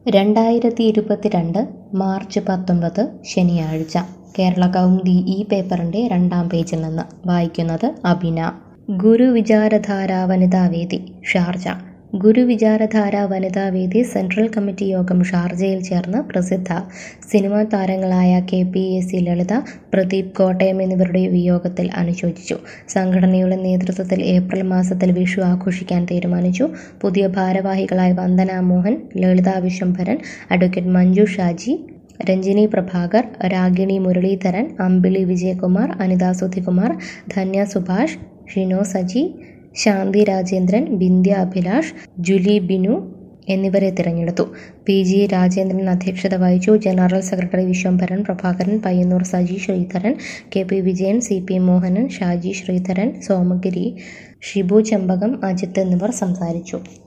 രണ്ടായിരത്തി ഇരുപത്തിരണ്ട് മാർച്ച് പത്തൊമ്പത് ശനിയാഴ്ച കേരള കൗമുദി ഈ പേപ്പറിൻ്റെ രണ്ടാം പേജിൽ നിന്ന് വായിക്കുന്നത് Abina Guruvicharadhara Vanithavedi Sharjah Guruvicharadhara Vanithavedi central committee യോഗം ഷാർജയിൽ ചേർന്ന് പ്രസിദ്ധ സിനിമാ താരങ്ങളായ K P A C Lalitha Pradeep Kottayam എന്നിവരുടെ വിയോഗത്തിൽ അനുശോചിച്ചു സംഘടനയുടെ നേതൃത്വത്തിൽ ഏപ്രിൽ മാസത്തിൽ വിഷു ആഘോഷിക്കാൻ തീരുമാനിച്ചു പുതിയ ഭാരവാഹികളായി വന്ദന മോഹൻ ലളിത വിശംഭരൻ അഡ്വക്കേറ്റ് മഞ്ജു ഷാജി രഞ്ജിനി പ്രഭാകർ രാഗിണി മുരളീധരൻ അമ്പിളി വിജയകുമാർ അനിത സുധികുമാർ ധന്യ സുഭാഷ് ഷിനോ സജി ശാന്തി രാജേന്ദ്രൻ ബിന്ദ്യ അഭിലാഷ് ജുലി ബിനു എന്നിവരെ തിരഞ്ഞെടുത്തു പി ജി രാജേന്ദ്രൻ അധ്യക്ഷത വഹിച്ചു general secretary Vishwambharan Prabhakaran Payyanur Saji Sreedharan K P Vijayan C P Mohanan Shaji Sreedharan Somagiri Shibu Chembakam Ajith എന്നിവർ സംസാരിച്ചു